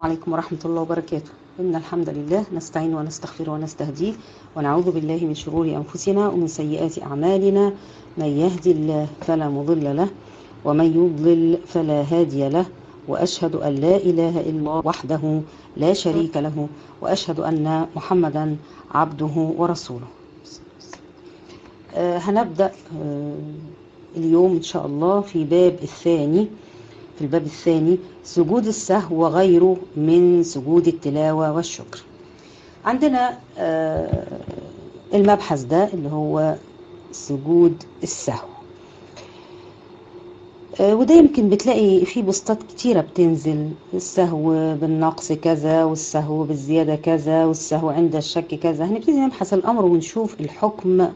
عليكم ورحمة الله وبركاته إن الحمد لله نستعين ونستغفر ونستهديه ونعوذ بالله من شرور أنفسنا ومن سيئات أعمالنا من يهدي الله فلا مضل له ومن يضلل فلا هادي له وأشهد أن لا إله إلا الله وحده لا شريك له وأشهد أن محمدا عبده ورسوله آه هنبدأ آه اليوم إن شاء الله في باب الثاني في الباب الثاني سجود السهو وغيره من سجود التلاوة والشكر عندنا آه المبحث ده اللي هو سجود السهو وده يمكن بتلاقي فيه بوستات كتيرة بتنزل السهو بالنقص كذا والسهو بالزيادة كذا والسهو عند الشك كذا هنبتدي نبحث الأمر ونشوف الحكم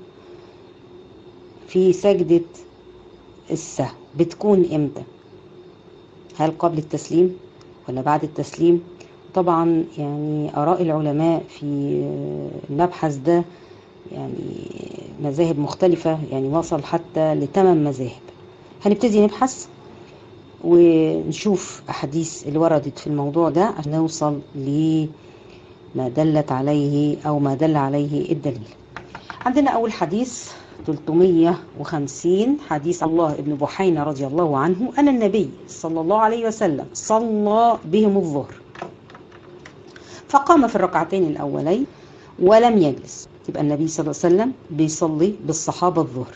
في سجدة السهو بتكون امتى هل قبل التسليم ولا بعد التسليم طبعا يعني آراء العلماء في المبحث ده يعني مذاهب مختلفة يعني وصل حتى لثمان مذاهب هنبتدي نبحث ونشوف أحاديث اللي وردت في الموضوع ده عشان نوصل لما دلت عليه أو ما دل عليه الدليل عندنا أول حديث 350 حديث الله ابن بحينة رضي الله عنه أن النبي صلى الله عليه وسلم صلى بهم الظهر فقام في الركعتين الأولين ولم يجلس يبقى النبي صلى الله عليه وسلم بيصلي بالصحابة الظهر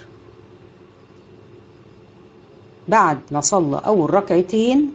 بعد ما صلى أول ركعتين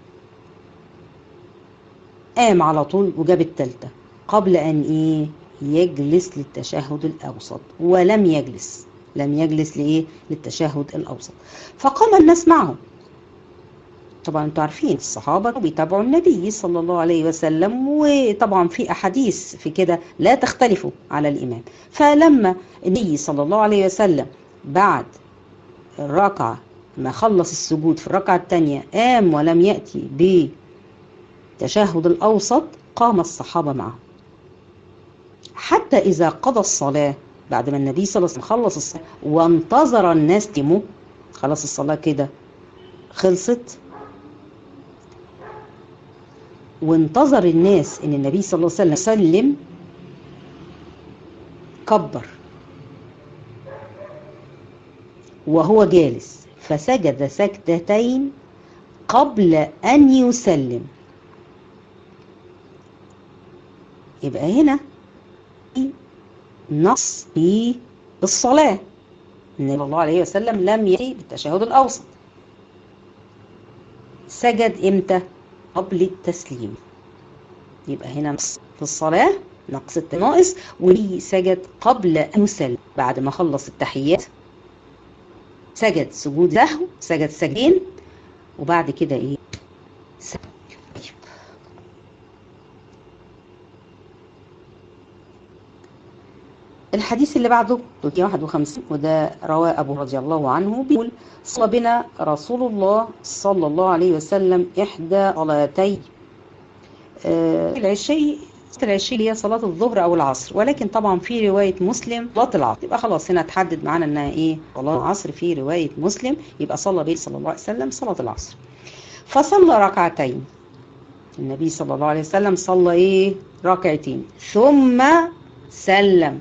قام على طول وجاب التالتة قبل أن إيه يجلس للتشهد الأوسط ولم يجلس لم يجلس لإيه للتشهد الأوسط فقام الناس معه طبعا انتوا عارفين الصحابة بيتابعوا النبي صلى الله عليه وسلم وطبعا في أحاديث في كده لا تختلفوا على الإمام فلما النبي صلى الله عليه وسلم بعد الركعة ما خلص السجود في الركعة الثانية قام ولم يأتي بتشهد الأوسط قام الصحابة معه حتى إذا قضى الصلاة بعد ما النبي صلى الله عليه وسلم خلص الصلاة وانتظر الناس تمو خلاص الصلاة كده خلصت وانتظر الناس ان النبي صلى الله عليه وسلم سلم كبر وهو جالس فسجد سجدتين قبل ان يسلم يبقى هنا نص في الصلاة النبي صلى الله عليه وسلم لم يأتي بالتشهد الأوسط سجد امتى قبل التسليم يبقى هنا نقص في الصلاة نقص الناقص وليه سجد قبل أن يسلم بعد ما خلص التحيات سجد سجود سهو سجد سجدين وبعد كده ايه سجد. الحديث اللي بعده 351 وده رواه أبو رضي الله عنه بيقول صلى بنا رسول الله صلى الله عليه وسلم إحدى صلاتي آه العشي العشي اللي هي صلاة الظهر أو العصر ولكن طبعا في رواية مسلم صلاة العصر يبقى خلاص هنا تحدد معانا إنها إيه صلاة العصر في رواية مسلم يبقى صلى به صلى الله عليه وسلم صلاة العصر فصلى ركعتين النبي صلى الله عليه وسلم صلى إيه ركعتين ثم سلم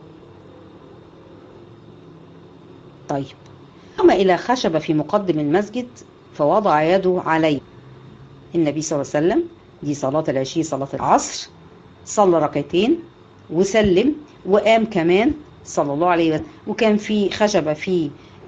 طيب قام إلى خشبة في مقدم المسجد فوضع يده عليه النبي صلى الله عليه وسلم دي صلاة العشي صلاة العصر صلى ركعتين وسلم وقام كمان صلى الله عليه وسلم وكان في خشبة في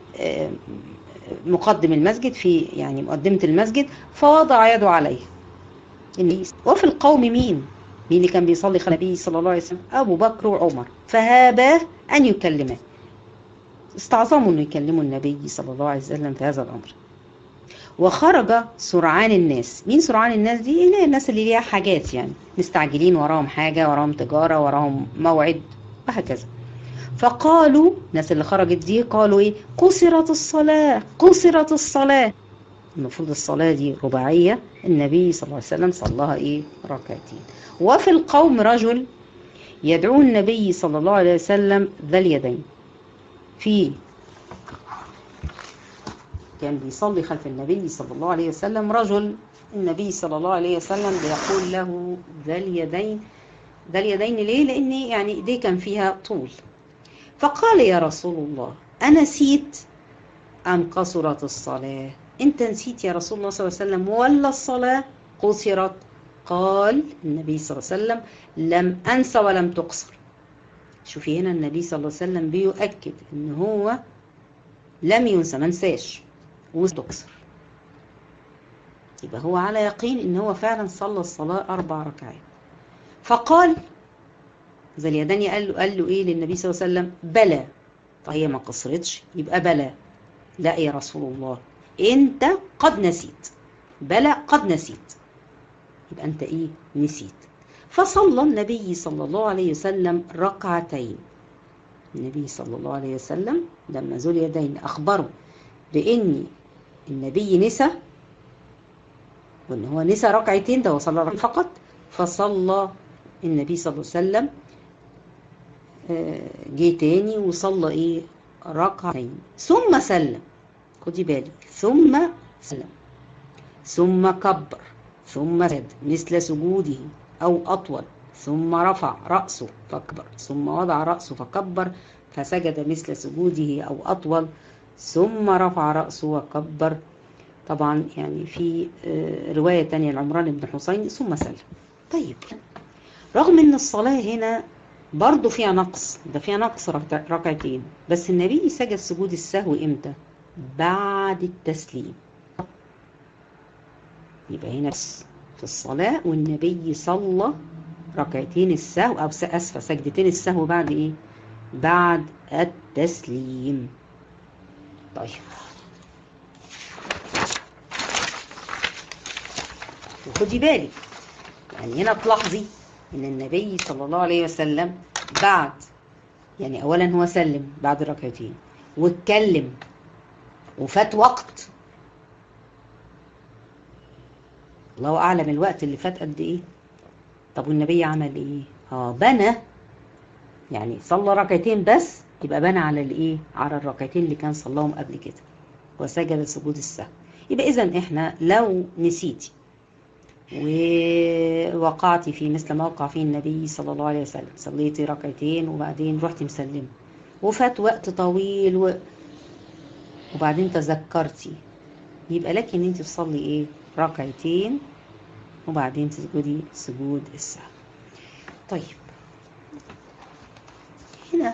مقدم المسجد في يعني مقدمة المسجد فوضع يده عليه وفي القوم مين مين اللي كان بيصلي خلف النبي صلى الله عليه وسلم أبو بكر وعمر فهابا أن يكلمه استعظموا أن يكلموا النبي صلى الله عليه وسلم في هذا الأمر وخرج سرعان الناس مين سرعان الناس دي اللي الناس اللي ليها حاجات يعني مستعجلين وراهم حاجة وراهم تجارة وراهم موعد وهكذا فقالوا الناس اللي خرجت دي قالوا ايه قصرت الصلاة قصرت الصلاة المفروض الصلاة دي رباعية النبي صلى الله عليه وسلم صلاها ايه ركعتين وفي القوم رجل يدعو النبي صلى الله عليه وسلم ذا اليدين في كان بيصلي خلف النبي صلى الله عليه وسلم رجل النبي صلى الله عليه وسلم بيقول له ذا اليدين ذا اليدين ليه لان يعني ايديه كان فيها طول فقال يا رسول الله أنسيت أم قصرت الصلاة أنت نسيت يا رسول الله صلى الله عليه وسلم ولا الصلاة قصرت قال النبي صلى الله عليه وسلم لم أنسى ولم تقصر شوفي هنا النبي صلى الله عليه وسلم بيؤكد ان هو لم ينسى ما نساش وتقصر يبقى هو على يقين ان هو فعلا صلى الصلاة اربع ركعات فقال ذا اليداني قال له قال له ايه للنبي صلى الله عليه وسلم بلى فهي ما قصرتش يبقى بلى لا يا رسول الله انت قد نسيت بلى قد نسيت يبقى انت ايه نسيت فصلى النبي صلى الله عليه وسلم ركعتين النبي صلى الله عليه وسلم لما ذو اليدين أخبره بأن النبي نسى وأن هو نسى ركعتين ده وصلى ركعتين فقط فصلى النبي صلى الله عليه وسلم جه تاني وصلى ايه ركعتين ثم سلم خدي بالك ثم سلم ثم كبر ثم سجد مثل سجوده أو أطول ثم رفع رأسه فكبر ثم وضع رأسه فكبر فسجد مثل سجوده أو أطول ثم رفع رأسه وكبر طبعا يعني في رواية تانية لعمران بن حسين ثم سلم طيب رغم ان الصلاة هنا برضو فيها نقص ده فيها نقص ركعتين بس النبي سجد سجود السهو امتى بعد التسليم يبقى هنا في الصلاة والنبي صلى ركعتين السهو أو أسفة سجدتين السهو بعد إيه؟ بعد التسليم طيب وخدي بالك يعني هنا تلاحظي ان النبي صلى الله عليه وسلم بعد يعني اولا هو سلم بعد الركعتين واتكلم وفات وقت الله اعلم الوقت اللي فات قد ايه طب والنبي عمل ايه اه بنى يعني صلى ركعتين بس يبقى بنى على الايه على الركعتين اللي كان صلاهم قبل كده وسجد سجود السهو يبقى اذا احنا لو نسيتي ووقعتي في مثل ما وقع فيه النبي صلى الله عليه وسلم صليتي ركعتين وبعدين رحتي مسلمه وفات وقت طويل و... وبعدين تذكرتي يبقى لك ان انت تصلي ايه ركعتين وبعدين تسجدي سجود السهو طيب هنا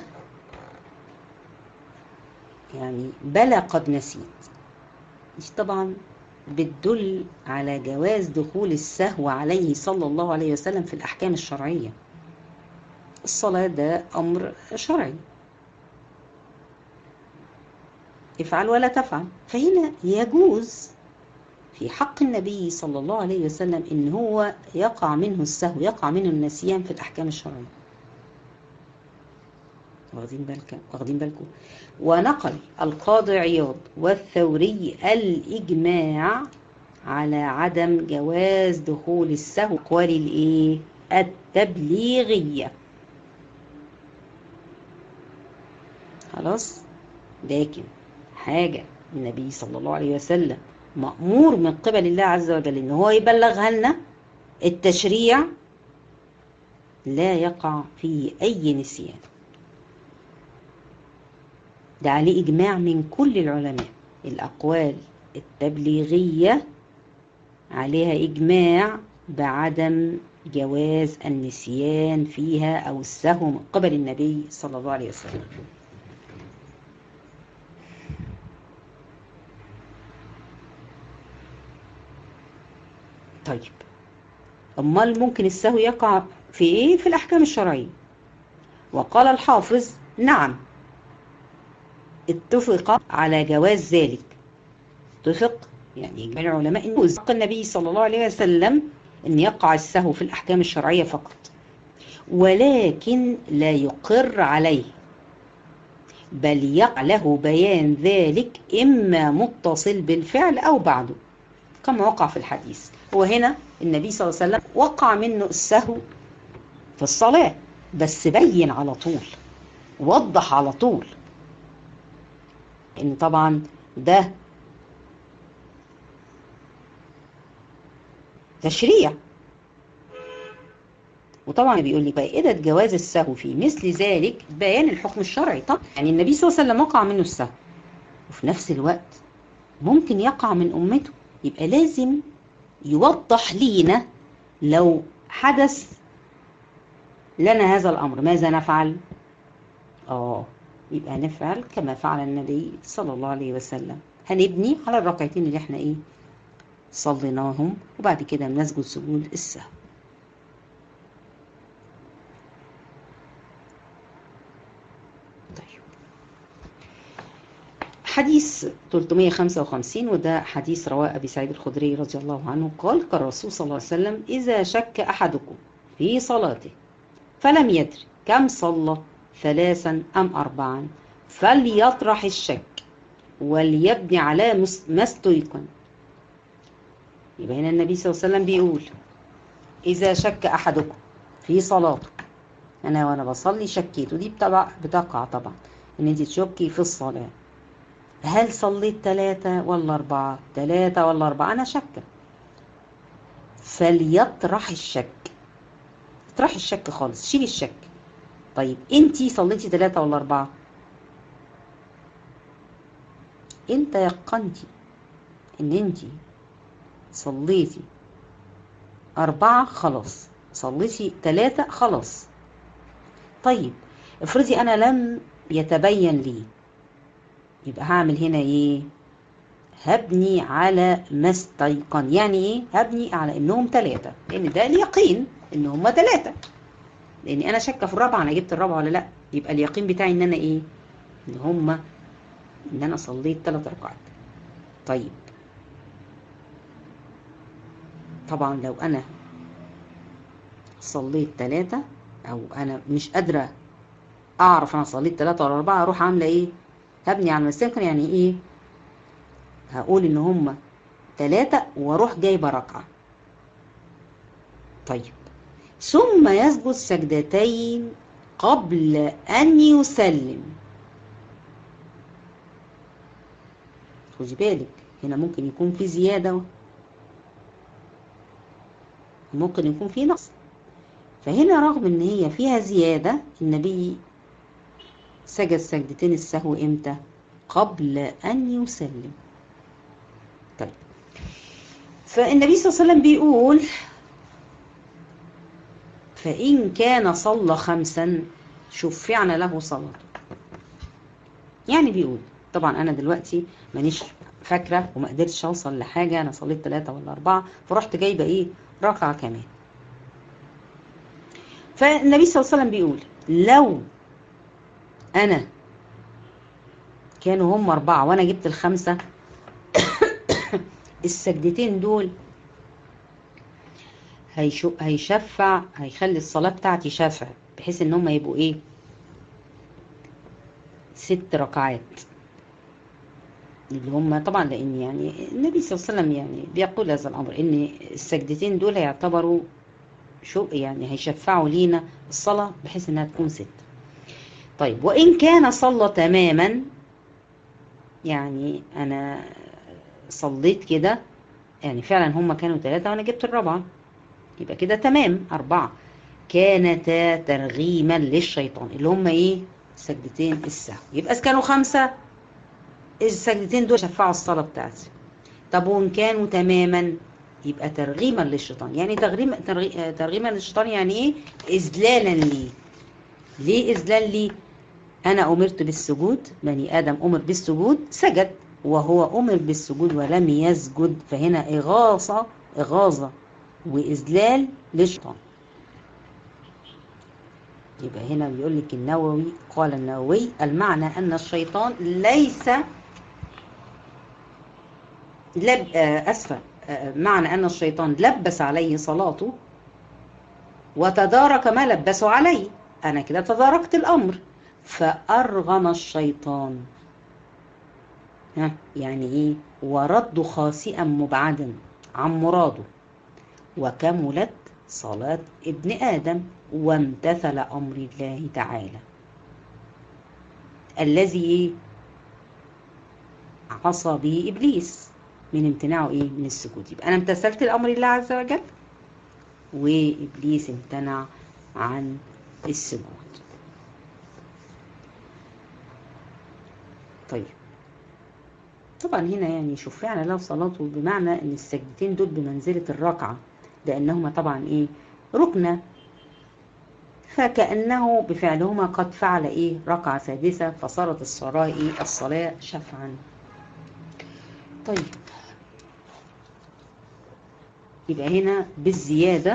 يعني بلى قد نسيت دي طبعا بتدل على جواز دخول السهو عليه صلى الله عليه وسلم في الأحكام الشرعية الصلاة ده أمر شرعي افعل ولا تفعل فهنا يجوز في حق النبي صلى الله عليه وسلم ان هو يقع منه السهو يقع منه النسيان في الاحكام الشرعيه واخدين بالكم واخدين بالكم ونقل القاضي عياض والثوري الاجماع على عدم جواز دخول السهو اقوال الايه التبليغيه خلاص لكن حاجه النبي صلى الله عليه وسلم مأمور من قبل الله عز وجل ان هو يبلغها لنا التشريع لا يقع فيه اي نسيان ده عليه اجماع من كل العلماء الاقوال التبليغيه عليها اجماع بعدم جواز النسيان فيها او السهو من قبل النبي صلى الله عليه وسلم طيب امال ممكن السهو يقع في ايه في الاحكام الشرعيه وقال الحافظ نعم اتفق على جواز ذلك اتفق يعني من العلماء انه حق النبي صلى الله عليه وسلم ان يقع السهو في الاحكام الشرعيه فقط ولكن لا يقر عليه بل يقع له بيان ذلك اما متصل بالفعل او بعده كما وقع في الحديث هو هنا النبي صلى الله عليه وسلم وقع منه السهو في الصلاة بس بين على طول وضح على طول ان طبعا ده تشريع وطبعا بيقول لي فائدة جواز السهو في مثل ذلك بيان الحكم الشرعي طبعا يعني النبي صلى الله عليه وسلم وقع منه السهو وفي نفس الوقت ممكن يقع من أمته يبقى لازم يوضح لينا لو حدث لنا هذا الأمر ماذا نفعل؟ آه يبقى نفعل كما فعل النبي صلى الله عليه وسلم هنبني على الركعتين اللي احنا ايه صليناهم وبعد كده بنسجد سجود السهو طيب حديث 355 وده حديث رواه أبي سعيد الخدري رضي الله عنه قال قال الرسول صلى الله عليه وسلم إذا شك أحدكم في صلاته فلم يدري كم صلى ثلاثا أم أربعا فليطرح الشك وليبني على ما استيقن يبقى هنا النبي صلى الله عليه وسلم بيقول إذا شك أحدكم في صلاته أنا وأنا بصلي شكيت ودي بتقع طبعا إن أنت تشكي في الصلاة هل صليت ثلاثة ولا أربعة ثلاثة ولا أربعة أنا شكة فليطرح الشك اطرح الشك خالص شيلي الشك طيب انتي صليتي ثلاثة ولا أربعة انت يقنتي ان انتي صليتي أربعة خلاص صليتي ثلاثة خلاص طيب افرضي أنا لم يتبين لي يبقى هعمل هنا ايه هبني على ما استيقن يعني ايه هبني على انهم ثلاثة لان ده اليقين ان هم ثلاثة لاني انا شاكه في الرابعه انا جبت الرابعه ولا لا يبقى اليقين بتاعي ان انا ايه ان هم ان انا صليت ثلاث ركعات طيب طبعا لو انا صليت ثلاثة او انا مش قادرة اعرف انا صليت ثلاثة ولا اربعة اروح عاملة ايه هبني على المستيقن يعني ايه هقول ان هم ثلاثة واروح جايبة ركعة طيب ثم يسجد سجدتين قبل أن يسلم خدي بالك هنا ممكن يكون في زيادة ممكن يكون في نقص فهنا رغم ان هي فيها زيادة النبي سجد سجدتين السهو امتى قبل ان يسلم طيب فالنبي صلى الله عليه وسلم بيقول فإن كان صلى خمسا شفعنا له صلاته يعني بيقول طبعا أنا دلوقتي مانيش فاكرة وما قدرتش أوصل لحاجة أنا صليت ثلاثة ولا أربعة فرحت جايبة إيه ركعة كمان فالنبي صلى الله عليه وسلم بيقول لو أنا كانوا هم أربعة وأنا جبت الخمسة السجدتين دول هيشو هيشفع هيخلي الصلاة بتاعتي شافع بحيث ان هم يبقوا ايه ست ركعات اللي هم طبعا لان يعني النبي صلى الله عليه وسلم يعني بيقول هذا الامر ان السجدتين دول هيعتبروا شو يعني هيشفعوا لينا الصلاة بحيث انها تكون ست طيب وان كان صلى تماما يعني انا صليت كده يعني فعلا هم كانوا ثلاثة وانا جبت الرابعة يبقى كده تمام أربعة كانتا ترغيما للشيطان اللي هم إيه سجدتين السهو يبقى كانوا خمسة السجدتين دول شفعوا الصلاة بتاعتي طب وإن كانوا تماما يبقى ترغيما للشيطان يعني ترغيما ترغيما للشيطان يعني إيه إذلالا لي ليه إذلال لي أنا أمرت بالسجود بني آدم أمر بالسجود سجد وهو أمر بالسجود ولم يسجد فهنا إغاظة إغاظة وإذلال للشيطان يبقى هنا بيقول لك النووي قال النووي المعنى أن الشيطان ليس لب أسفة معنى أن الشيطان لبس عليه صلاته وتدارك ما لبسه عليه أنا كده تداركت الأمر فأرغم الشيطان ها يعني إيه ورد خاسئا مبعدا عن مراده وكملت صلاة ابن آدم وامتثل أمر الله تعالى الذي عصى به إبليس من امتناعه ايه من السجود يبقى انا امتثلت الامر الله عز وجل وابليس امتنع عن السجود طيب طبعا هنا يعني شفعنا له صلاته بمعنى ان السجدتين دول بمنزلة الركعة لانهما طبعا ايه ركنة فكأنه بفعلهما قد فعل ايه ركعة سادسة فصارت الصلاة ايه الصلاة شفعا طيب يبقى هنا بالزيادة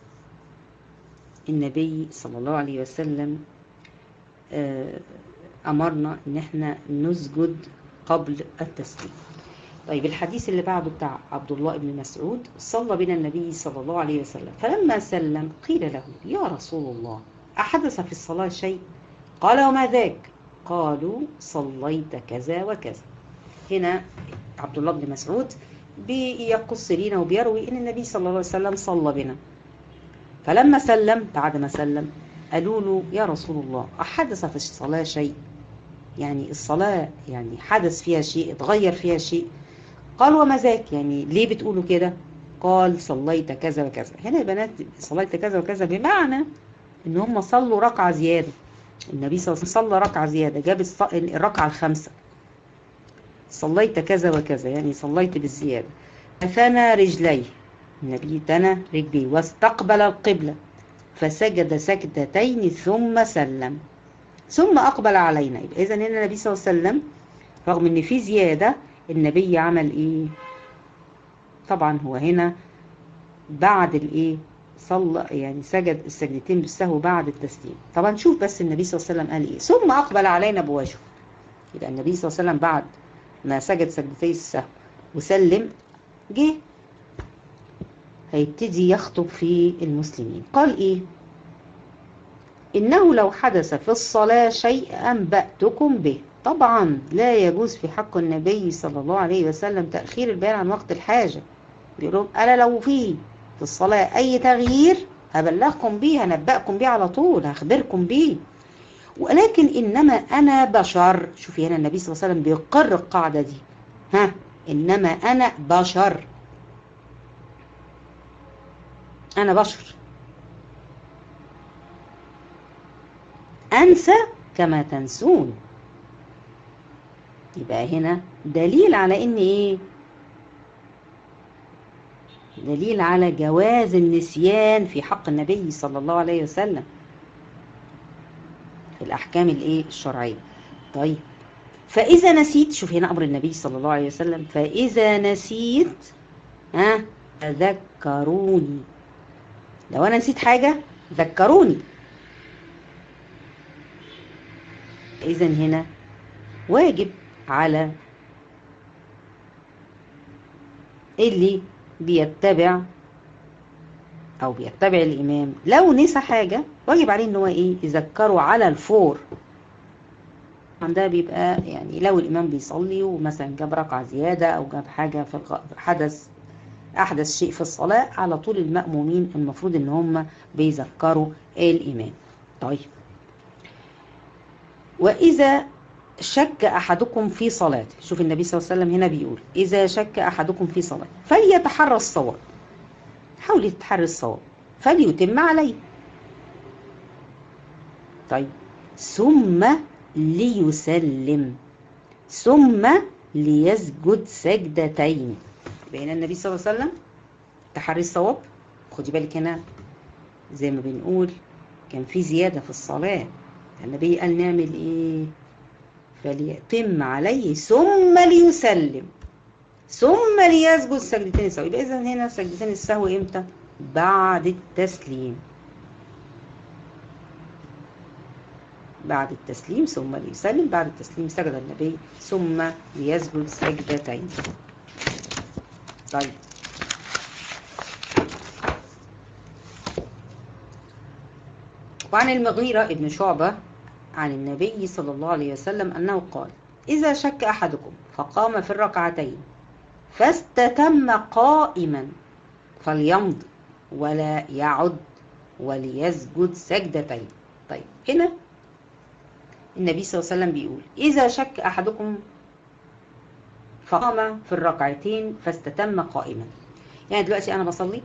النبي صلى الله عليه وسلم أمرنا إن احنا نسجد قبل التسليم طيب الحديث اللي بعده بتاع عبد الله بن مسعود صلى بنا النبي صلى الله عليه وسلم فلما سلم قيل له يا رسول الله أحدث في الصلاة شيء قال وما ذاك قالوا صليت كذا وكذا هنا عبد الله بن مسعود بيقص لنا وبيروي ان النبي صلى الله عليه وسلم صلى بنا فلما سلم بعد ما سلم قالوا له يا رسول الله أحدث في الصلاة شيء يعني الصلاة يعني حدث فيها شيء اتغير فيها شيء قال وما ذاك يعني ليه بتقولوا كده قال صليت كذا وكذا هنا يا بنات صليت كذا وكذا بمعنى ان هم صلوا ركعة زيادة النبي صلى الله عليه وسلم صلى ركعة زيادة جاب الركعة الخامسة صليت كذا وكذا يعني صليت بالزيادة فثنى رجليه النبي تنى رجليه واستقبل القبلة فسجد سجدتين ثم سلم ثم أقبل علينا يبقى إذا هنا النبي صلى الله عليه وسلم رغم إن في زيادة النبي عمل إيه طبعا هو هنا بعد الإيه صلى يعني سجد السجدتين بالسهو بعد التسليم طبعا شوف بس النبي صلى الله عليه وسلم قال إيه ثم أقبل علينا بوجهه يبقى النبي صلى الله عليه وسلم بعد ما سجد سجدتي السهو وسلم جه هيبتدي يخطب في المسلمين قال ايه انه لو حدث في الصلاة شيء انبأتكم به طبعا لا يجوز في حق النبي صلى الله عليه وسلم تأخير البيان عن وقت الحاجة بيقولوا انا لو في في الصلاة اي تغيير هبلغكم بيه هنبأكم بيه على طول هخبركم بيه ولكن انما انا بشر شوفي هنا النبي صلى الله عليه وسلم بيقر القاعدة دي ها انما انا بشر أنا بشر أنسى كما تنسون يبقى هنا دليل على إن إيه دليل على جواز النسيان في حق النبي صلى الله عليه وسلم في الأحكام الإيه الشرعية طيب فإذا نسيت شوف هنا أمر النبي صلى الله عليه وسلم فإذا نسيت ها تذكروني لو انا نسيت حاجة ذكروني اذا هنا واجب على اللي بيتبع او بيتبع الامام لو نسى حاجة واجب عليه ان هو ايه يذكره على الفور ده بيبقى يعني لو الامام بيصلي ومثلا جاب ركعة زيادة او جاب حاجة في حدث أحدث شيء في الصلاة على طول المأمومين المفروض إن هم بيذكروا الإمام طيب وإذا شك أحدكم في صلاته شوف النبي صلى الله عليه وسلم هنا بيقول إذا شك أحدكم في صلاته فليتحرى الصواب حاول يتحرى الصواب فليتم عليه طيب ثم ليسلم ثم ليسجد سجدتين بين النبي صلى الله عليه وسلم تحري الصواب خدي بالك هنا زي ما بنقول كان في زيادة في الصلاة النبي قال نعمل ايه فليتم عليه ثم ليسلم ثم ليسجد سجدتين السهو يبقى اذا هنا سجدتين السهو امتى بعد التسليم بعد التسليم ثم ليسلم بعد التسليم سجد النبي ثم ليسجد سجدتين طيب وعن المغيرة ابن شعبة عن النبي صلى الله عليه وسلم أنه قال إذا شك أحدكم فقام في الركعتين فاستتم قائما فليمض ولا يعد وليسجد سجدتين طيب هنا النبي صلى الله عليه وسلم بيقول إذا شك أحدكم فقام في الركعتين فاستتم قائما يعني دلوقتي انا بصلي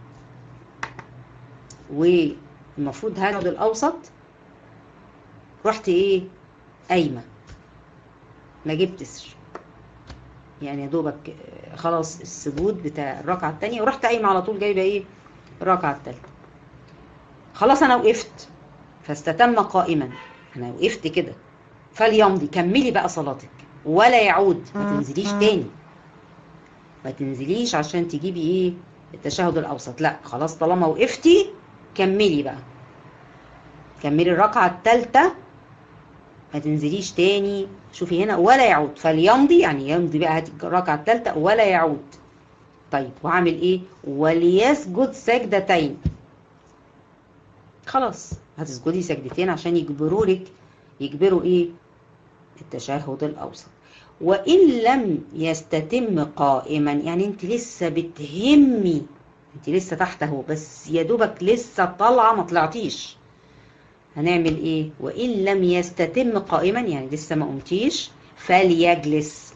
والمفروض هاخد الاوسط رحت ايه قايمه ما جبتش يعني يا دوبك خلاص السجود بتاع الركعه الثانيه ورحت قايمه على طول جايبه ايه الركعه الثالثه خلاص انا وقفت فاستتم قائما انا وقفت كده فليمضي كملي بقى صلاتك ولا يعود ما تنزليش تاني ما تنزليش عشان تجيبي ايه التشهد الاوسط لا خلاص طالما وقفتي كملي بقى كملي الركعه الثالثه ما تنزليش تاني شوفي هنا ولا يعود فليمضي يعني يمضي بقى هاتي الركعه الثالثه ولا يعود طيب وعامل ايه وليسجد سجدتين خلاص هتسجدي سجدتين عشان يجبروا لك يجبروا ايه التشهد الاوسط وان لم يستتم قائما يعني انت لسه بتهمي انت لسه تحت اهو بس يا دوبك لسه طالعه ما طلعتيش هنعمل ايه وان لم يستتم قائما يعني لسه ما قمتيش فليجلس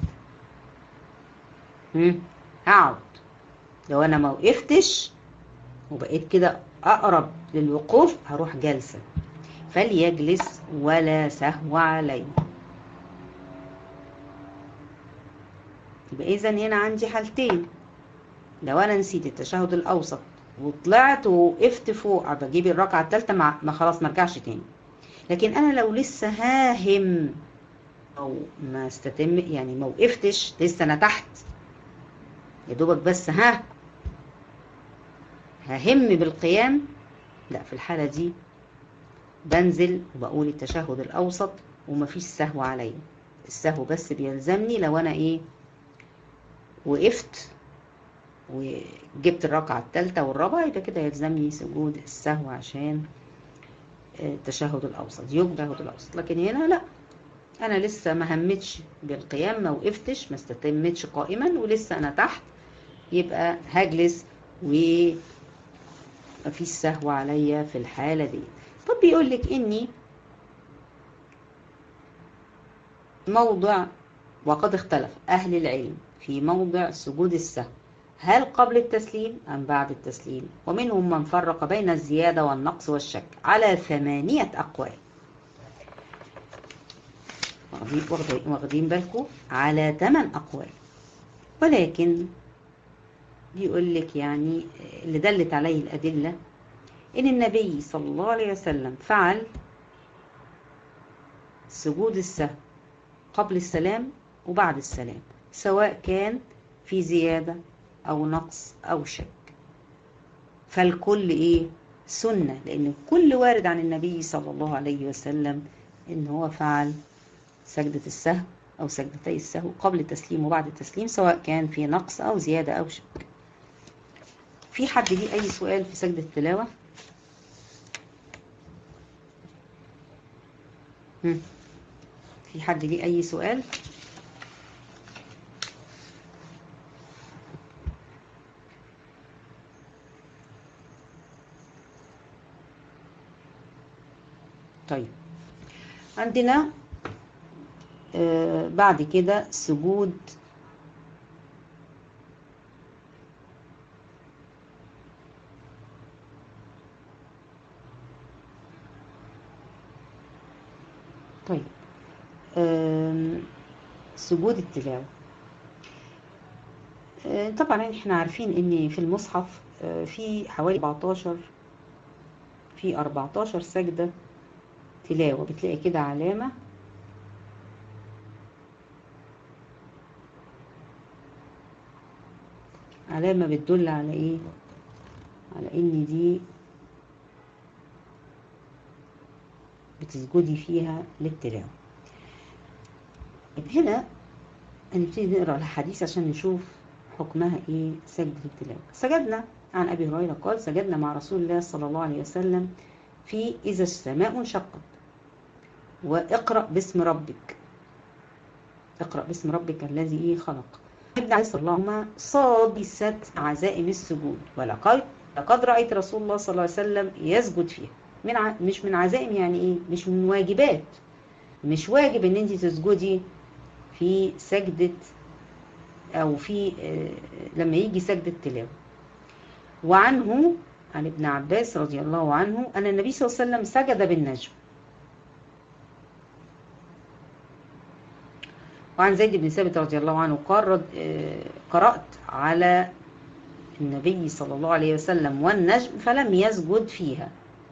هم هقعد لو انا ما وقفتش وبقيت كده اقرب للوقوف هروح جلسه فليجلس ولا سهو عليه يبقى اذا هنا عندي حالتين لو انا نسيت التشهد الاوسط وطلعت ووقفت فوق بجيب الركعه الثالثه مع ما خلاص ما ارجعش تاني لكن انا لو لسه هاهم او ما استتم يعني ما وقفتش لسه انا تحت يا دوبك بس ها ههم بالقيام لا في الحاله دي بنزل وبقول التشهد الاوسط ومفيش سهو عليا السهو بس بيلزمني لو انا ايه وقفت وجبت الركعة الثالثة والرابعة يبقى كده يلزمني سجود السهو عشان التشهد الأوسط يجبه الأوسط لكن هنا لا أنا لسه ما همتش بالقيام ما وقفتش ما استتمتش قائما ولسه أنا تحت يبقى هجلس و مفيش سهو عليا في الحالة دي طب بيقول لك إني موضع وقد اختلف أهل العلم في موضع سجود السهو هل قبل التسليم أم بعد التسليم ومنهم من فرق بين الزيادة والنقص والشك على ثمانية أقوال واخدين بالكم على ثمان أقوال ولكن بيقول لك يعني اللي دلت عليه الأدلة إن النبي صلى الله عليه وسلم فعل سجود السهو قبل السلام وبعد السلام سواء كان في زيادة أو نقص أو شك فالكل إيه سنة لأن كل وارد عن النبي صلى الله عليه وسلم إن هو فعل سجدة السهو أو سجدتي السهو قبل التسليم وبعد التسليم سواء كان في نقص أو زيادة أو شك في حد ليه أي سؤال في سجدة التلاوة؟ هم. في حد ليه أي سؤال؟ طيب عندنا آه بعد كده سجود طيب آه سجود التلاوة آه طبعا احنا عارفين ان في المصحف آه في حوالي 14 في 14 سجدة تلاوة بتلاقي كده علامة علامة بتدل على ايه على ان دي بتسجدي فيها للتلاوة هنا هنبتدي نقرا الحديث عشان نشوف حكمها ايه سجدة التلاوة سجدنا عن ابي هريرة قال سجدنا مع رسول الله صلى الله عليه وسلم في اذا السماء انشقت واقرأ باسم ربك اقرأ باسم ربك الذي ايه خلق ابن عليه اللهم صادست عزائم السجود ولقد لقد رأيت رسول الله صلى الله عليه وسلم يسجد فيها من ع... مش من عزائم يعني ايه مش من واجبات مش واجب ان انت تسجدي في سجدة أو في لما يجي سجدة تلاوة وعنه عن ابن عباس رضي الله عنه أن النبي صلى الله عليه وسلم سجد بالنجم وعن زيد بن ثابت رضي الله عنه قال قرأت على النبي صلى الله عليه وسلم والنجم فلم يسجد فيها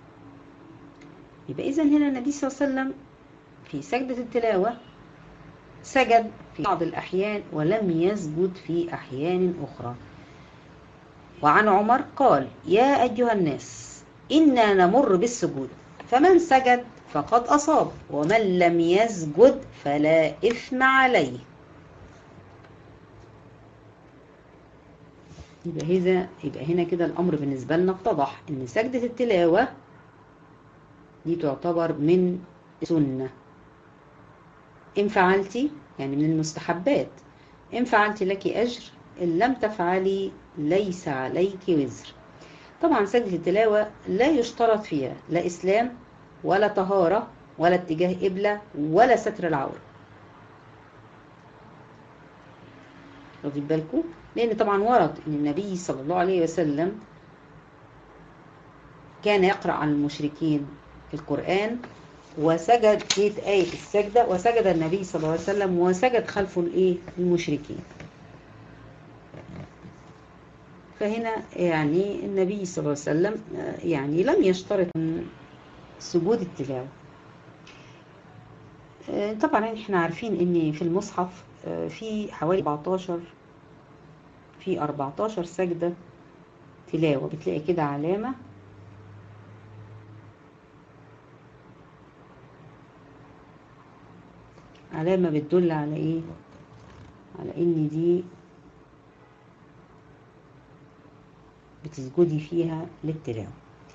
يبقى إذا هنا النبي صلى الله عليه وسلم في سجدة التلاوة سجد في بعض الأحيان ولم يسجد في أحيان أخرى وعن عمر قال يا أيها الناس إنا نمر بالسجود فمن سجد فقد أصاب ومن لم يسجد فلا إثم عليه يبقى هذا يبقى هنا كده الأمر بالنسبة لنا اتضح إن سجدة التلاوة دي تعتبر من سنة إن فعلتي يعني من المستحبات إن فعلتي لك أجر إن لم تفعلي ليس عليك وزر طبعا سجدة التلاوة لا يشترط فيها لا إسلام ولا طهارة ولا اتجاه قبلة ولا ستر العورة واخدين بالكم لأن طبعا ورد أن النبي صلى الله عليه وسلم كان يقرأ عن المشركين في القرآن وسجد جيت آية السجدة وسجد النبي صلى الله عليه وسلم وسجد خلفه الإيه المشركين فهنا يعني النبي صلى الله عليه وسلم يعني لم يشترط سجود التلاوة طبعا احنا عارفين ان في المصحف في حوالي 14 في 14 سجدة تلاوة بتلاقي كده علامة علامة بتدل على ايه على ان دي بتسجدي فيها للتلاوة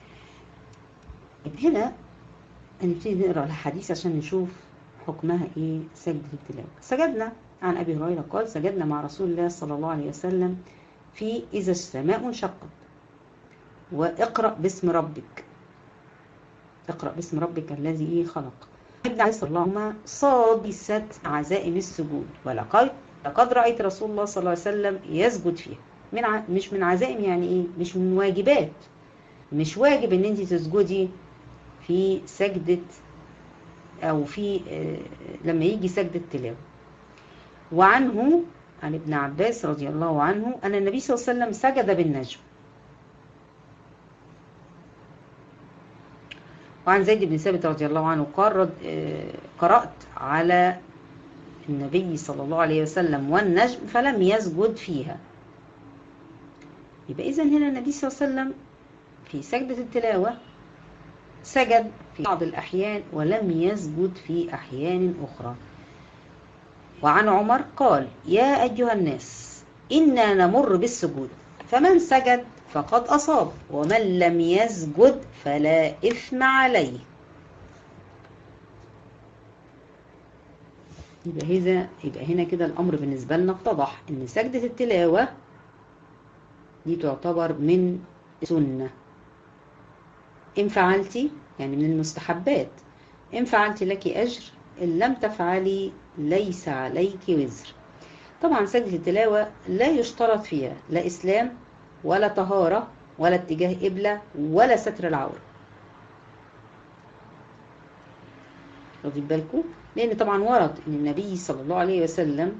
هنا هنبتدي نقرا الحديث عشان نشوف حكمها ايه سجدة التلاوة سجدنا عن ابي هريرة قال سجدنا مع رسول الله صلى الله عليه وسلم في اذا السماء انشقت واقرأ باسم ربك اقرأ باسم ربك الذي ايه خلق ابن عليه اللهم صادست عزائم السجود ولقد لقد رأيت رسول الله صلى الله عليه وسلم يسجد فيها من ع... مش من عزائم يعني ايه مش من واجبات مش واجب ان انت تسجدي في سجدة او في لما يجي سجدة تلاوة وعنه عن ابن عباس رضي الله عنه ان النبي صلى الله عليه وسلم سجد بالنجم وعن زيد بن ثابت رضي الله عنه قال قرأت على النبي صلى الله عليه وسلم والنجم فلم يسجد فيها يبقى إذا هنا النبي صلى الله عليه وسلم في سجدة التلاوة سجد في بعض الأحيان ولم يسجد في أحيان أخرى وعن عمر قال يا أيها الناس إنا نمر بالسجود فمن سجد فقد أصاب ومن لم يسجد فلا إثم عليه يبقى هذا يبقى هنا كده الأمر بالنسبة لنا اتضح إن سجدة التلاوة دي تعتبر من سنة إن فعلتي يعني من المستحبات إن فعلتي لك أجر إن لم تفعلي ليس عليك وزر طبعا سجدة التلاوة لا يشترط فيها لا إسلام ولا طهارة ولا اتجاه قبلة ولا ستر العورة واخدين بالكم لأن طبعا ورد أن النبي صلى الله عليه وسلم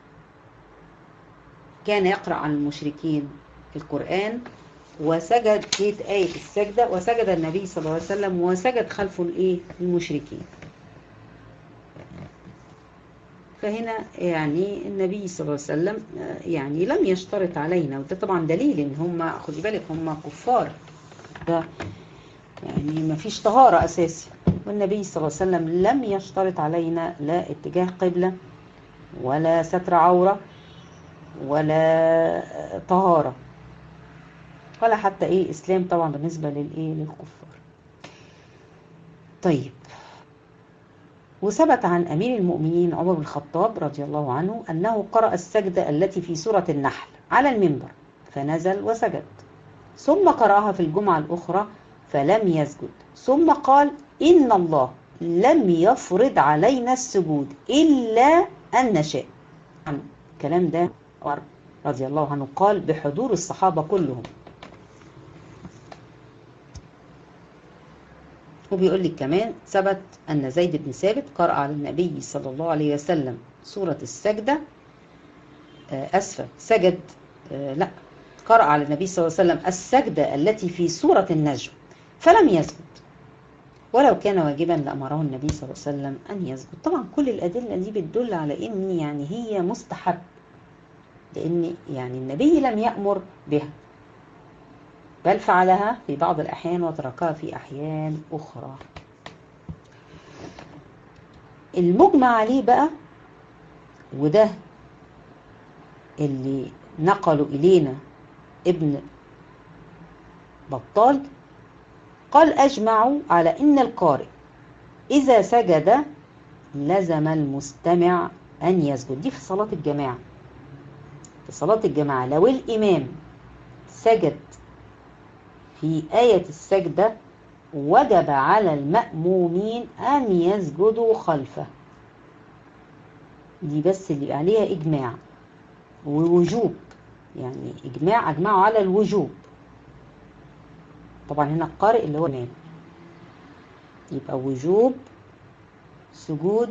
كان يقرأ عن المشركين في القرآن وسجد جيت آية السجدة وسجد النبي صلى الله عليه وسلم وسجد خلفه الإيه المشركين فهنا يعني النبي صلى الله عليه وسلم يعني لم يشترط علينا وده طبعا دليل ان هم خدي بالك هم كفار ده يعني ما فيش طهارة اساسي والنبي صلى الله عليه وسلم لم يشترط علينا لا اتجاه قبلة ولا ستر عورة ولا طهارة ولا حتى ايه اسلام طبعا بالنسبة للايه للكفار طيب وثبت عن أمير المؤمنين عمر بن الخطاب رضي الله عنه أنه قرأ السجدة التي في سورة النحل على المنبر فنزل وسجد ثم قرأها في الجمعة الأخرى فلم يسجد ثم قال إن الله لم يفرض علينا السجود إلا أن نشاء الكلام ده عمر رضي الله عنه قال بحضور الصحابة كلهم وبيقول لك كمان ثبت أن زيد بن ثابت قرأ على النبي صلى الله عليه وسلم سورة السجدة أسفة سجد لا قرأ على النبي صلى الله عليه وسلم السجدة التي في سورة النجم فلم يسجد ولو كان واجبا لأمره النبي صلى الله عليه وسلم أن يسجد طبعا كل الأدلة دي بتدل على إن يعني هي مستحب لأن يعني النبي لم يأمر بها بل فعلها في بعض الأحيان وتركها في أحيان أخرى المجمع عليه بقى وده اللي نقلوا إلينا ابن بطال قال أجمعوا على إن القارئ إذا سجد لزم المستمع أن يسجد دي في صلاة الجماعة في صلاة الجماعة لو الإمام سجد في آية السجدة وجب على المأمومين أن يسجدوا خلفه دي بس اللي عليها إجماع ووجوب يعني إجماع أجمعوا على الوجوب طبعا هنا القارئ اللي هو الإمام يبقى وجوب سجود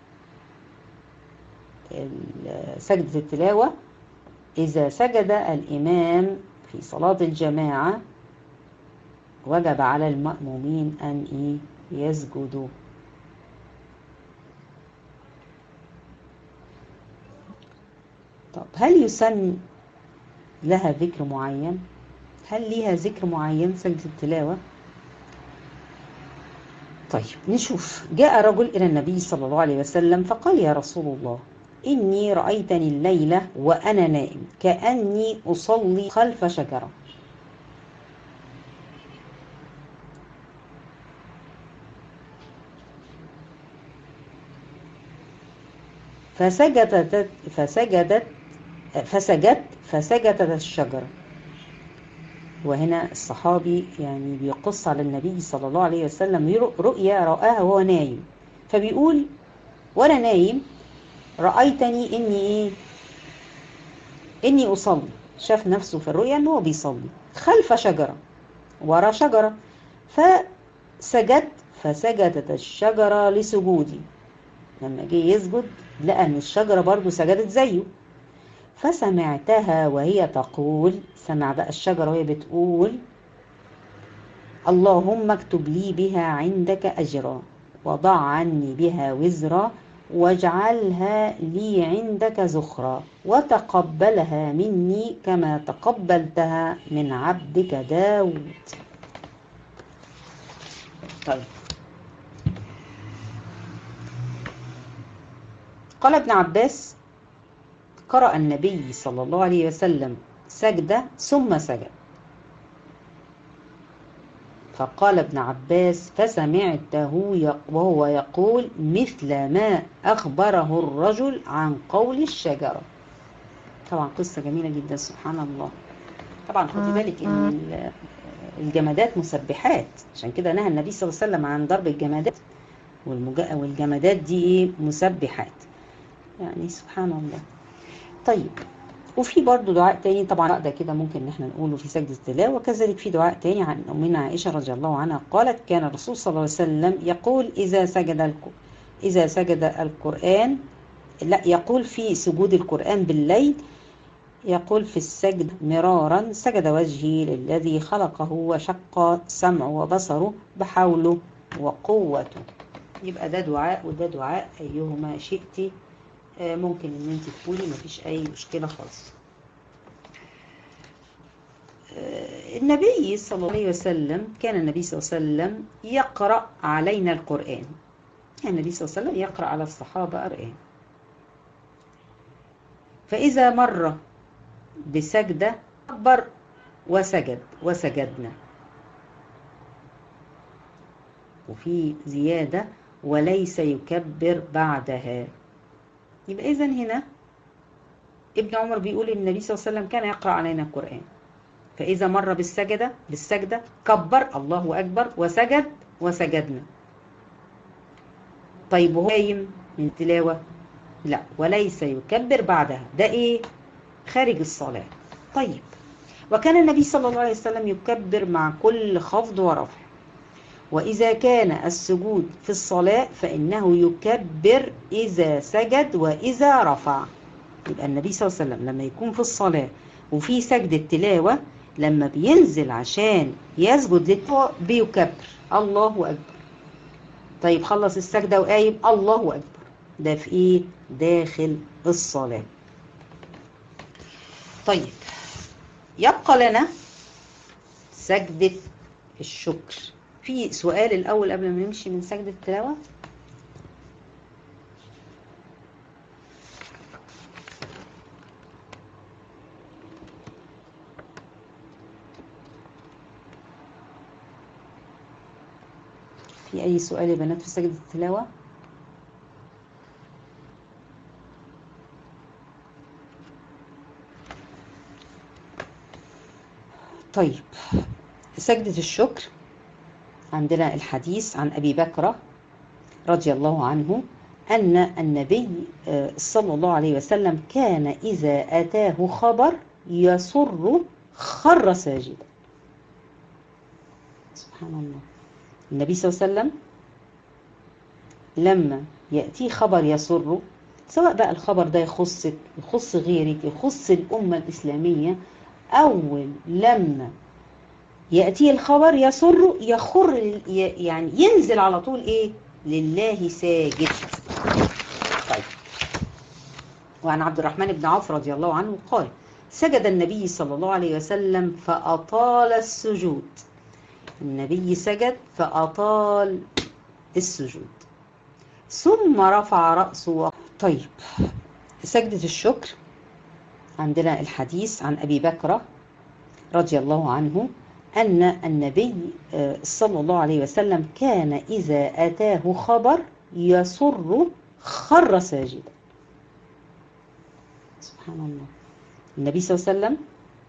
سجدة التلاوة إذا سجد الإمام في صلاة الجماعة وجب على المأمومين أن يسجدوا طب هل يسن لها ذكر معين هل ليها ذكر معين سجدة التلاوة طيب نشوف جاء رجل إلى النبي صلى الله عليه وسلم فقال يا رسول الله إني رأيتني الليلة وأنا نائم كأني أصلي خلف شجرة فسجدت فسجدت فسجدت فسجدت الشجرة وهنا الصحابي يعني بيقص على النبي صلى الله عليه وسلم رؤيا رآها وهو نايم فبيقول وأنا نايم رأيتني إني إيه إني أصلي شاف نفسه في الرؤيا إنه بيصلي خلف شجرة ورا شجرة فسجدت فسجدت الشجرة لسجودي لما جه يسجد لقى ان الشجرة برضو سجدت زيه فسمعتها وهي تقول سمع بقى الشجرة وهي بتقول اللهم اكتب لي بها عندك أجرا وضع عني بها وزرا واجعلها لي عندك زخرا وتقبلها مني كما تقبلتها من عبدك داود طيب قال ابن عباس قرأ النبي صلى الله عليه وسلم سجدة ثم سجد فقال ابن عباس فسمعته وهو يقول مثل ما أخبره الرجل عن قول الشجرة طبعا قصة جميلة جدا سبحان الله طبعا خدي بالك ان الجمادات مسبحات عشان كده نهى النبي صلى الله عليه وسلم عن ضرب الجمادات والجمادات دي ايه مسبحات يعني سبحان الله طيب وفي برضه دعاء تاني طبعا ده كده ممكن ان احنا نقوله في سجدة التلاوة وكذلك في دعاء تاني عن أمنا عائشة رضي الله عنها قالت كان الرسول صلى الله عليه وسلم يقول إذا سجد الك... إذا سجد القرآن لا يقول في سجود القرآن بالليل يقول في السجد مرارا سجد وجهي للذي خلقه وشق سمعه وبصره بحوله وقوته يبقى ده دعاء وده دعاء أيهما شئتي ممكن ان انت تقولي مفيش اي مشكلة خالص النبي صلى الله عليه وسلم كان النبي صلى الله عليه وسلم يقرأ علينا القرآن يعني النبي صلى الله عليه وسلم يقرأ على الصحابة القرآن فإذا مر بسجدة أكبر وسجد وسجدنا وفي زيادة وليس يكبر بعدها يبقى إذا هنا ابن عمر بيقول إن النبي صلى الله عليه وسلم كان يقرأ علينا القرآن فإذا مر بالسجدة بالسجدة كبر الله أكبر وسجد وسجدنا طيب وهو قايم من التلاوة لا وليس يكبر بعدها ده إيه خارج الصلاة طيب وكان النبي صلى الله عليه وسلم يكبر مع كل خفض ورفع وإذا كان السجود في الصلاة فإنه يكبر إذا سجد وإذا رفع يبقى النبي صلى الله عليه وسلم لما يكون في الصلاة وفي سجدة تلاوة لما بينزل عشان يسجد للتلاوة بيكبر الله أكبر طيب خلص السجدة وقايم الله أكبر ده في إيه؟ داخل الصلاة طيب يبقى لنا سجدة الشكر في سؤال الأول قبل ما نمشي من سجدة التلاوة في أي سؤال يا بنات في سجدة التلاوة طيب سجدة الشكر عندنا الحديث عن أبي بكر رضي الله عنه أن النبي صلى الله عليه وسلم كان إذا أتاه خبر يسر خر ساجدا سبحان الله النبي صلى الله عليه وسلم لما يأتيه خبر يسره سواء بقى الخبر ده يخصك يخص غيرك يخص الأمة الإسلامية أول لما يأتيه الخبر يسره يخر يعني ينزل على طول إيه لله ساجد طيب وعن عبد الرحمن بن عوف رضي الله عنه قال سجد النبي صلى الله عليه وسلم فأطال السجود النبي سجد فأطال السجود ثم رفع رأسه طيب سجدة الشكر عندنا الحديث عن أبي بكر رضي الله عنه أن النبي صلى الله عليه وسلم كان إذا أتاه خبر يسر خر ساجدا سبحان الله النبي صلى الله عليه وسلم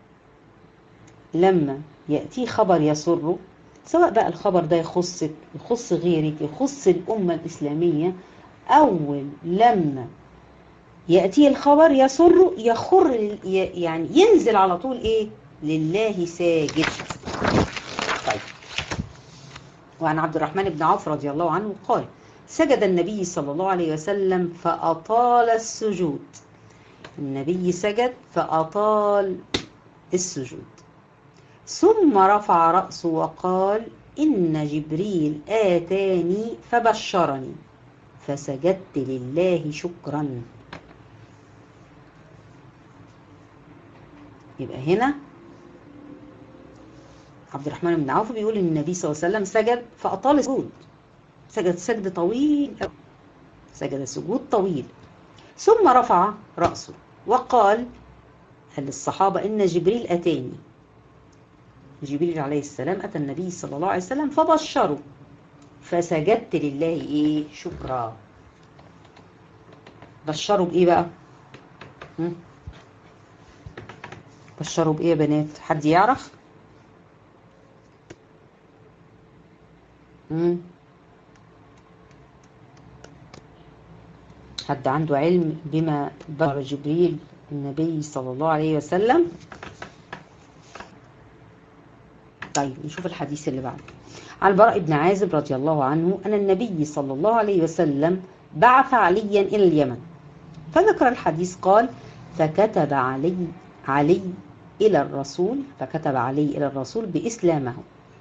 لما يأتيه خبر يسره سواء بقى الخبر ده يخصك يخص غيرك يخص الأمة الإسلامية أول لما يأتيه الخبر يسره يخر يعني ينزل على طول إيه لله ساجد طيب وعن عبد الرحمن بن عوف رضي الله عنه قال سجد النبي صلى الله عليه وسلم فأطال السجود النبي سجد فأطال السجود ثم رفع رأسه وقال إن جبريل آتاني فبشرني فسجدت لله شكرا يبقى هنا عبد الرحمن بن عوف بيقول ان النبي صلى الله عليه وسلم سجد فأطال السجود سجد سجد طويل سجد سجود طويل ثم رفع رأسه وقال للصحابة إن جبريل أتاني جبريل عليه السلام أتى النبي صلى الله عليه وسلم فبشره فسجدت لله إيه شكرا بشروا بإيه بقى هم؟ بشروا بإيه يا بنات حد يعرف مم. حد عنده علم بما بشر جبريل النبي صلى الله عليه وسلم طيب نشوف الحديث اللي بعده عن البراء بن عازب رضي الله عنه أن النبي صلى الله عليه وسلم بعث عليا إلى اليمن فذكر الحديث قال فكتب علي علي إلى الرسول فكتب علي إلى الرسول بإسلامه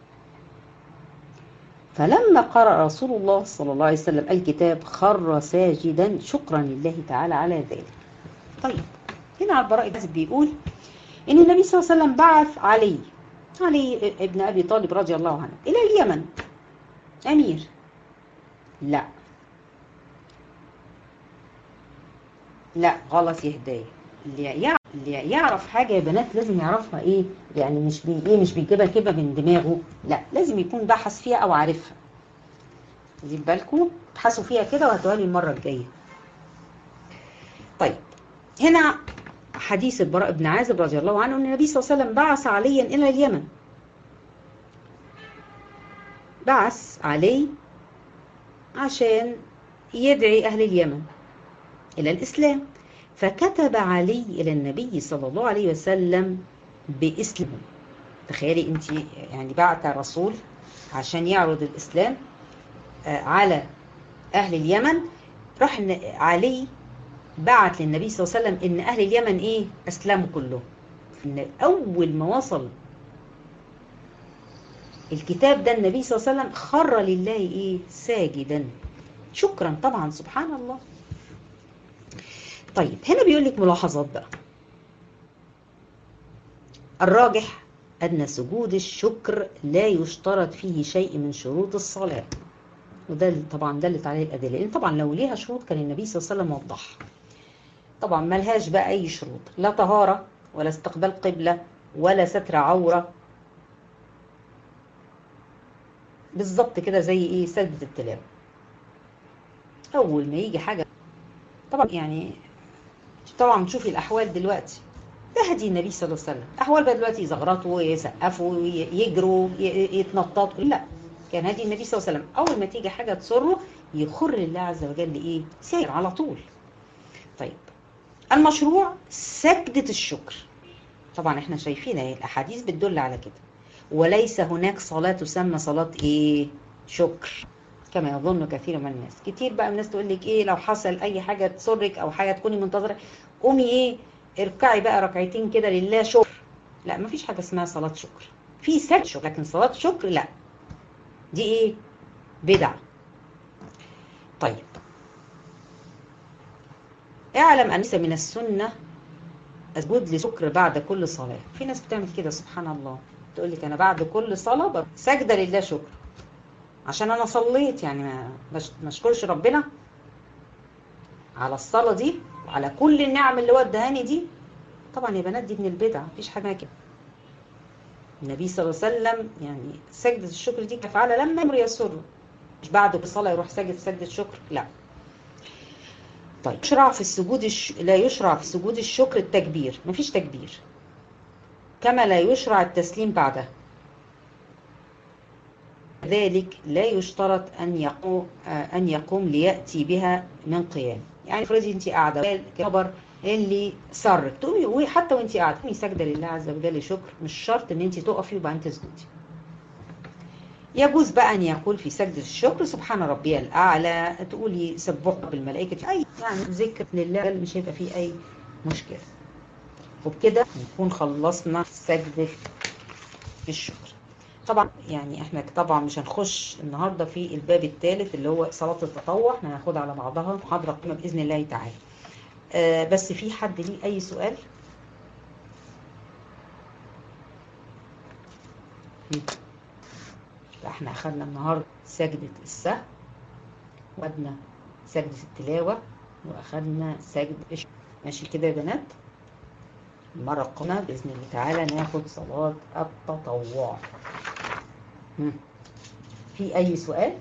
فلما قرأ رسول الله صلى الله عليه وسلم الكتاب خر ساجدا شكرا لله تعالى على ذلك طيب هنا على البراء بن بيقول إن النبي صلى الله عليه وسلم بعث علي علي ابن أبي طالب رضي الله عنه إلى اليمن أمير لا لا غلط يا هداية اللي يعرف, اللي يعرف حاجة يا بنات لازم يعرفها ايه يعني مش بي ايه مش بيجيبها كده من دماغه لا لازم يكون بحث فيها او عارفها خدين بالكم ابحثوا فيها كده وهاتوها لي المرة الجاية طيب هنا حديث البراء بن عازب رضي الله عنه ان النبي صلى الله عليه وسلم بعث عليا الى اليمن بعث علي عشان يدعي اهل اليمن الى الاسلام فكتب علي إلى النبي صلى الله عليه وسلم بإسلامه تخيلي أنت يعني بعت رسول عشان يعرض الإسلام على أهل اليمن راح علي بعت للنبي صلى الله عليه وسلم إن أهل اليمن إيه أسلموا كلهم إن أول ما وصل الكتاب ده النبي صلى الله عليه وسلم خر لله إيه ساجدا شكرا طبعا سبحان الله طيب هنا بيقول لك ملاحظات بقى الراجح أن سجود الشكر لا يشترط فيه شيء من شروط الصلاة وده طبعا دلت عليه الأدلة لأن طبعا لو ليها شروط كان النبي صلى الله عليه وسلم وضحها طبعا ملهاش بقى أي شروط لا طهارة ولا استقبال قبلة ولا ستر عورة بالظبط كده زي ايه سجدة التلاوة أول ما يجي حاجة طبعا يعني طبعا تشوفي الأحوال دلوقتي ده هدي النبي صلى الله عليه وسلم أحوال بقى دلوقتي يزغرطوا يسقفوا يجروا يتنططوا لا كان هدي النبي صلى الله عليه وسلم أول ما تيجي حاجة تسره يخر لله عز وجل إيه سير على طول طيب المشروع سجدة الشكر طبعا احنا شايفين اهي الأحاديث بتدل على كده وليس هناك صلاة تسمى صلاة إيه شكر كما يظن كثير من الناس كتير بقى الناس تقول لك ايه لو حصل اي حاجة تسرك او حاجة تكوني منتظرة قومي ايه اركعي بقى ركعتين كده لله شكر لا مفيش حاجة اسمها صلاة شكر في سجد شكر لكن صلاة شكر لا دي ايه بدعة طيب اعلم ان من السنة اسجد لشكر بعد كل صلاة في ناس بتعمل كده سبحان الله تقول لك انا بعد كل صلاة سجدة لله شكر عشان انا صليت يعني ما اشكرش ربنا على الصلاة دي وعلى كل النعم اللي هو ادهاني دي طبعا يا بنات دي من البدع مفيش حاجة كده النبي صلى الله عليه وسلم يعني سجدة الشكر دي كفعلها لما يمر يسره مش بعد الصلاة يروح ساجد سجدة شكر لا طيب يشرع في السجود الش... لا يشرع في سجود الشكر التكبير مفيش تكبير كما لا يشرع التسليم بعده ذلك لا يشترط أن يقوم أن يقوم ليأتي بها من قيام يعني افرضي انت قاعده خبر اللي سرك تقومي حتى وانت قاعده تقومي ساجده لله عز وجل شكر مش شرط ان انت تقفي وبعدين تسجدي يجوز بقى ان يقول في سجده الشكر سبحان ربي الاعلى تقولي سبحوا بالملائكه اي يعني ذكر لله مش هيبقى فيه اي مشكله وبكده نكون خلصنا سجده الشكر طبعا يعني احنا طبعا مش هنخش النهارده في الباب الثالث اللي هو صلاه التطوع احنا هناخدها على بعضها محاضره قيمه باذن الله تعالى آه بس في حد ليه اي سؤال احنا اخدنا النهارده سجده السهو وخدنا سجده التلاوه واخدنا سجده ماشي كده يا بنات المره القادمه باذن الله تعالى ناخد صلاه التطوع في أي سؤال؟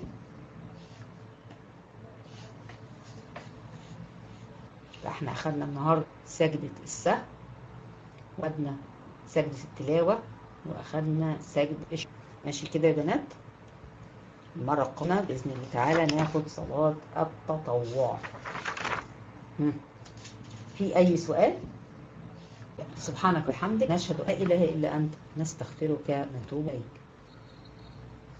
احنا أخذنا النهاردة سجدة السهو وخدنا سجدة التلاوة وأخذنا سجدة ماشي كده يا بنات؟ المرة القادمة بإذن الله تعالى ناخد صلاة التطوع في أي سؤال؟ سبحانك وبحمدك نشهد لا إله إلا أنت نستغفرك ونتوب إليك